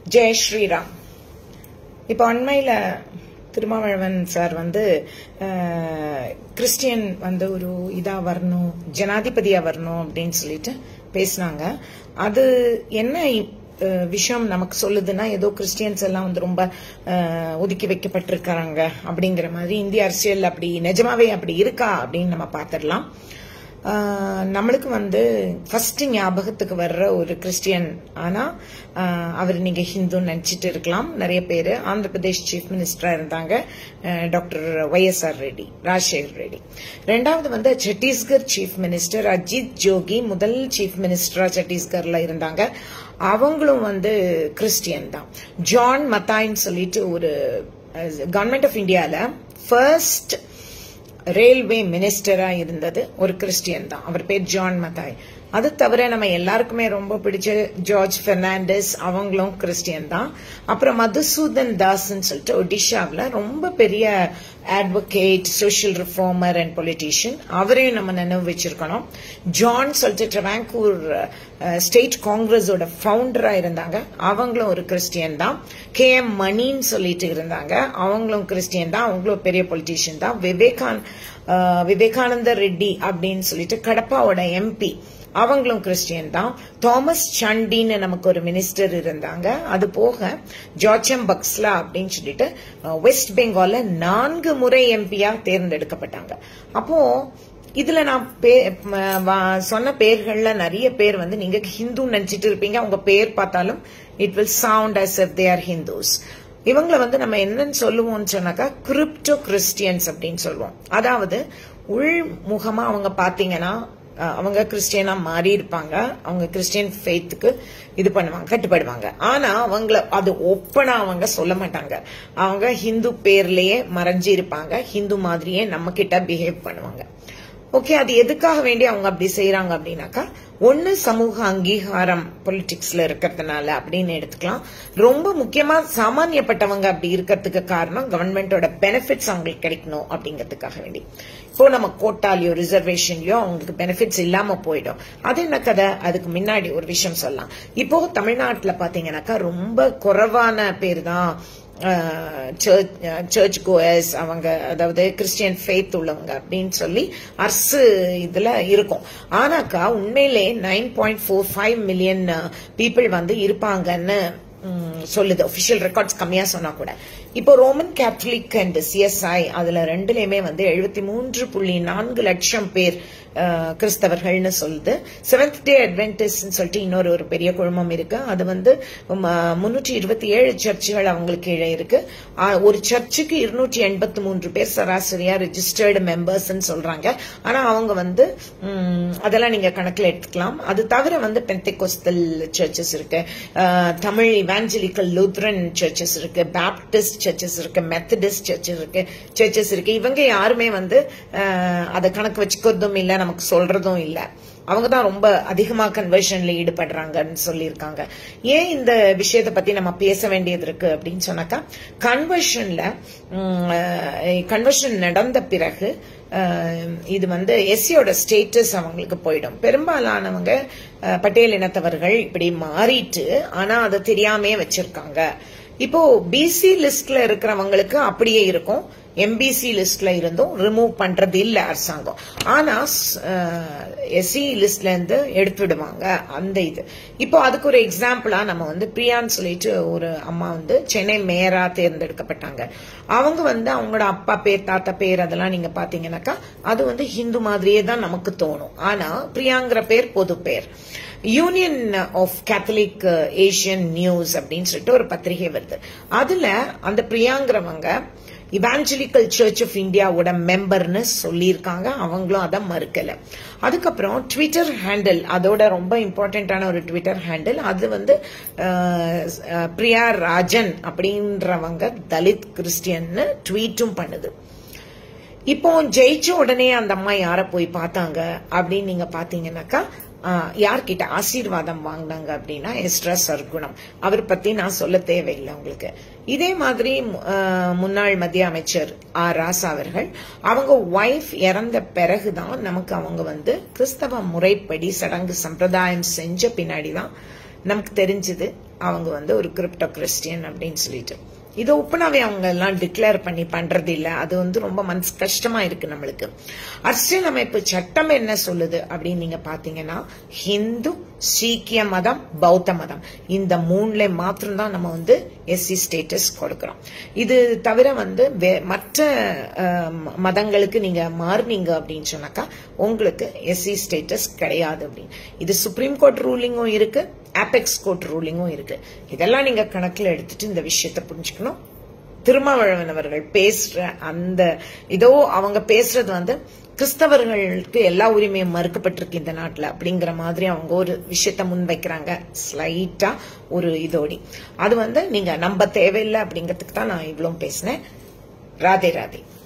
ஜெய் ஸ்ரீராம் இப்போ அண்மையில் திருமாவளவன் சார் வந்து அஹ், கிறிஸ்டியன் வந்து ஒரு இதா வரணும் ஜனாதிபதியா வரணும் அப்படின்னு சொல்லிட்டு பேசினாங்க அது என்ன அஹ், விஷயம் நமக்கு சொல்லுதுன்னா ஏதோ கிறிஸ்டியன்ஸ் எல்லாம் வந்து ரொம்ப அஹ், ஒதுக்கி வைக்கப்பட்டிருக்காங்க அப்படிங்கிற மாதிரி இந்திய அரசியல் அப்படி நிஜமாவே அப்படி இருக்கா அப்படின்னு நம்ம பார்த்துடலாம் ஆஹ் நம்மளுக்கு வந்து ஃபர்ஸ்ட் ஞாபகத்துக்கு வர்ற ஒரு கிறிஸ்டியன் ஆனா ஆஹ் அவர் நீங்க ஹிந்துன்னு நினைச்சிட்டு இருக்கலாம் நிறைய பேர் ஆந்திர பிரதேஷ் சீஃப் மினிஸ்டரா இருந்தாங்க ஆஹ் டாக்டர் ஒய்எஸ்ஆர் ரெட்டி ராஜசேகர் ரெட்டி ரெண்டாவது வந்து சத்தீஸ்கர் சீஃப் மினிஸ்டர் அஜித் ஜோகி முதல் சீஃப் மினிஸ்டரா சத்தீஸ்கர்ல இருந்தாங்க அவங்களும் வந்து கிறிஸ்டியன் தான் ஜான் மத்தாயின்னு சொல்லிட்டு ஒரு கவர்மெண்ட் ஆஃப் இந்தியால ஃபர்ஸ்ட் ரயில்வே மினிஸ்டரா இருந்தது ஒரு கிறிஸ்டியன் தான் அவர் பேர் ஜான் மத்தாய் அது தவிர நம்ம எல்லாருக்குமே ரொம்ப பிடிச்ச ஜார்ஜ் பெர்னாண்டஸ் அவங்களும் கிறிஸ்டியன் தான் அப்புறம் மதுசூதன் தாஸ்ன்னு சொல்லிட்டு ஒடிஷாவில் ரொம்ப பெரிய advocate social reformer and politician அவரையும் நம்ம நினைவு வச்சிருக்கணும் ஜான் சொல்லிட்டு ட்ரவாங்கூர் ஸ்டேட் காங்கிரஸோட ஃபவுண்டரா இருந்தாங்க அவங்களும் ஒரு கிறிஸ்டியன் தான் கே எம் மணின்னு சொல்லிட்டு இருந்தாங்க அவங்களும் கிறிஸ்டியன் தான் அவங்களும் பெரிய பொலிட்டீஷியன் தான் விவேகான் அஹ், விவேகானந்த ரெட்டி அப்படின்னு சொல்லிட்டு கடப்பாவோட எம்பி அவங்களும் கிறிஸ்டியன் தான் தாமஸ் சண்டின்னு நமக்கு ஒரு மினிஸ்டர் இருந்தாங்க அது போக ஜார்ஜம் பக்ஸ்லா அப்படின்னு சொல்லிட்டு அஹ், வெஸ்ட் பெங்கால்ல நான்கு முறை எம்பியா தேர்ந்தெடுக்கப்பட்டாங்க அப்போ இதுல நான் பே- ம- வா- சொன்ன பேர்கள்ல நிறைய பேர் வந்து நீங்க ஹிந்து நினைச்சிட்டு இருப்பீங்க உங்க பேர் பார்த்தாலும் it will sound as if they are Hindus இவங்களை வந்து நம்ம என்னன்னு சொல்லுவோம்னு சொன்னாக்கா கிரிப்டோ கிறிஸ்டியன்ஸ் அப்படின்னு சொல்லுவோம் அதாவது உள்முகமா அவங்க பாத்தீங்கன்னா அஹ், அவங்க கிறிஸ்டியனா மாறி இருப்பாங்க அவங்க கிறிஸ்டியன் ஃபெய்த்துக்கு இது பண்ணுவாங்க கட்டுப்படுவாங்க ஆனா அவங்கள அது ஒப்பனா அவங்க சொல்ல மாட்டாங்க அவங்க ஹிந்து பேர்லயே மறைஞ்சு இருப்பாங்க ஹிந்து மாதிரியே நம்ம கிட்ட பிஹேவ் பண்ணுவாங்க ஓகே அது எதுக்காக வேண்டி அவங்க அப்படி செய்யறாங்க அப்படின்னாக்கா ஒன்னு சமூக அங்கீகாரம் பொலிட்டிக்ஸ்ல இருக்கிறதுனால அப்படின்னு எடுத்துக்கலாம் ரொம்ப முக்கியமா சாமானியப்பட்டவங்க அப்படி இருக்கிறதுக்கு காரணம் கவர்மெண்டோட பெனிஃபிட்ஸ் அவங்களுக்கு கிடைக்கணும் அப்படிங்கிறதுக்காக வேண்டி இப்போ நம்ம கோட்டாலையோ ரிசர்வேஷன்லயோ அவங்களுக்கு பெனிஃபிட்ஸ் இல்லாம போயிடும் அது என்ன கதை அதுக்கு முன்னாடி ஒரு விஷயம் சொல்லலாம் இப்போ தமிழ்நாட்டுல பாத்தீங்கன்னாக்கா ரொம்ப குறைவான பேர் தான் சர்ச் கோயர்ஸ் அவங்க அதாவது கிறிஸ்டியன் ஃபெய்த் உள்ளவங்க அப்படின்னு சொல்லி அரசு இதுல இருக்கும் ஆனாக்கா உண்மையிலே nine point four five million people வந்து இருப்பாங்கன்னு ம், சொல்லுது ஒபிஷியல் ரெக்கார்ட்ஸ் கம்மியா சொன்னா கூட இப்போ ரோமன் கேத்தலிக் அண்ட் சிஎஸ்ஐ அதுல ரெண்டுலயுமே வந்து எழுபத்தி மூன்று புள்ளி நான்கு லட்சம் பேர் அஹ், கிறிஸ்தவர்கள்னு சொல்லுது செவன்த் டே அட்வென்டிஸ் சொல்லிட்டு இன்னொரு ஒரு பெரிய குழுமம் இருக்கு அது வந்து முன்னூற்றி இருபத்தி ஏழு சர்ச்சுகள் அவங்களுக்கு கீழே இருக்கு ஆஹ், ஒரு சர்ச்சுக்கு இருநூற்றி எண்பத்தி மூன்று பேர் சராசரியா ரெஜிஸ்டர்டு மெம்பர்ஸ் சொல்றாங்க ஆனா அவங்க வந்து ம், அதெல்லாம் நீங்க கணக்குல எடுத்துக்கலாம் அது தவிர வந்து பெந்தெகோஸ்தல் சர்ச்சஸ் இருக்கு அஹ், தமிழ் இவாஞ்சலிக்கல் லூத்ரன் சர்ச்சஸ் இருக்கு பேப்டிஸ்ட் சர்ச்சஸ் இருக்கு மெத்தடிஸ்ட் சர்ச்சஸ் இருக்கு சர்ச்சஸ் இருக்கு இவங்க யாருமே வந்து அஹ், அதை கணக்கு வச்சுக்கிறதும் இல்ல நமக்கு சொல்றதும் இல்ல அவங்க தான் ரொம்ப அதிகமா கன்வர்ஷன்ல ஈடுபடுறாங்கன்னு சொல்லியிருக்காங்க ஏன் இந்த விஷயத்தை பத்தி நம்ம பேச வேண்டியது இருக்கு அப்படின்னு சொன்னாக்கா கன்வர்ஷன்ல கன்வர்ஷன் நடந்த பிறகு அஹ், இது வந்து எஸ்சியோட ஸ்டேட்டஸ் அவங்களுக்கு போயிடும் பெரும்பாலானவங்க அஹ், பட்டியல் இனத்தவர்கள் இப்படி மாறிட்டு ஆனா அதை தெரியாமே வச்சிருக்காங்க இப்போ பிசி லிஸ்ட்ல இருக்கிறவங்களுக்கு அப்படியே இருக்கும் எம்பிசி லிஸ்ட்ல இருந்தும் ரிமூவ் பண்றது இல்ல அரசாங்கம் ஆனா எஸ்சி லிஸ்ட்ல இருந்து எடுத்துடுவாங்க அந்த இது இப்போ அதுக்கு ஒரு எக்ஸாம்பிளா நம்ம வந்து பிரியான்னு சொல்லிட்டு ஒரு அம்மா வந்து சென்னை மேயரா தேர்ந்தெடுக்கப்பட்டாங்க அவங்க வந்து அவங்களோட அப்பா பேர் தாத்தா பேர் அதெல்லாம் நீங்க பாத்தீங்கன்னாக்கா அது வந்து ஹிந்து மாதிரியே தான் நமக்கு தோணும் ஆனா பிரியாங்கிற பேர் பொது பேர் union of Catholic Asian news அப்படின்னு சொல்லிட்டு ஒரு பத்திரிகை வருது அதுல அந்த பிரியாங்கிறவங்க இவாஞ்சலிக்கல் சர்ச் ஆஃப் இந்தியாவோட மெம்பர்னு சொல்லியிருக்காங்க அவங்களும் அதை மறுக்கல அதுக்கப்புறம் ட்விட்டர் ஹேண்டில் அதோட ரொம்ப இம்பார்ட்டன்டான ஒரு ட்விட்டர் ஹேண்டில் அது வந்து அஹ், அஹ், பிரியா ராஜன் அப்படின்றவங்க தலித் கிறிஸ்டியன்னு ட்வீட்டும் பண்ணுது இப்போ ஜெயிச்ச உடனே அந்த அம்மா யார போய் பார்த்தாங்க அப்படின்னு நீங்க பாத்தீங்கன்னாக்கா ஆஹ், யார்கிட்ட ஆசீர்வாதம் வாங்கினாங்க அப்படின்னா எஸ்ட்ரா சர்க்குணம் அவர் பத்தி நான் சொல்ல தேவையில்லை உங்களுக்கு இதே மாதிரி ஆஹ், முன்னாள் மத்திய அமைச்சர் ஆர் ராசா அவர்கள் அவங்க ஒய்ஃப் இறந்த பிறகுதான் நமக்கு அவங்க வந்து கிறிஸ்தவ முறைப்படி சடங்கு சம்பிரதாயம் செஞ்ச பின்னாடிதான் நமக்கு தெரிஞ்சது அவங்க வந்து ஒரு கிரிப்டோ கிறிஸ்டியன் அப்படின்னு சொல்லிட்டு இது ஒப்பனாவே அவங்க எல்லாம் டிக்ளேர் பண்ணி பண்றது இல்ல அது வந்து ரொம்ப மனசு கஷ்டமா இருக்கு நம்மளுக்கு அரசியலமைப்பு சட்டம் என்ன சொல்லுது அப்படின்னு நீங்க பாத்தீங்கன்னா ஹிந்து சீக்கிய மதம் பௌத்த மதம் இந்த மூணுல மாத்திரம்தான் நம்ம வந்து எஸ்சி ஸ்டேட்டஸ் கொடுக்கிறோம் இது தவிர வந்து வே- மற்ற அஹ், ம- மதங்களுக்கு நீங்க மாறுனீங்க அப்படின்னு சொன்னாக்கா உங்களுக்கு எஸ்சி ஸ்டேட்டஸ் கிடையாது அப்படின்னு இது சுப்ரீம் கோர்ட் ரூலிங்கும் இருக்கு ஆபெக்ஸ் கோர்ட் ரூலிங்கும் இருக்கு இதெல்லாம் நீங்க கணக்குல எடுத்துட்டு இந்த விஷயத்தை புரிஞ்சுக்கணும் திருமாவளவன் அவர்கள் பேசுற அந்த இதோ அவங்க பேசுறது வந்து கிறிஸ்தவர்களுக்கு எல்லா உரிமையும் மறுக்கப்பட்டிருக்கு இந்த நாட்டுல அப்படிங்கிற மாதிரி அவங்க ஒரு விஷயத்த முன்வைக்கிறாங்க ஸ்லைட்டா ஒரு இதோடி அது வந்து நீங்க நம்ப தேவையில்லை அப்படிங்கிறதுக்கு தான் நான் இவ்வளவு பேசினேன் ராதே ராதே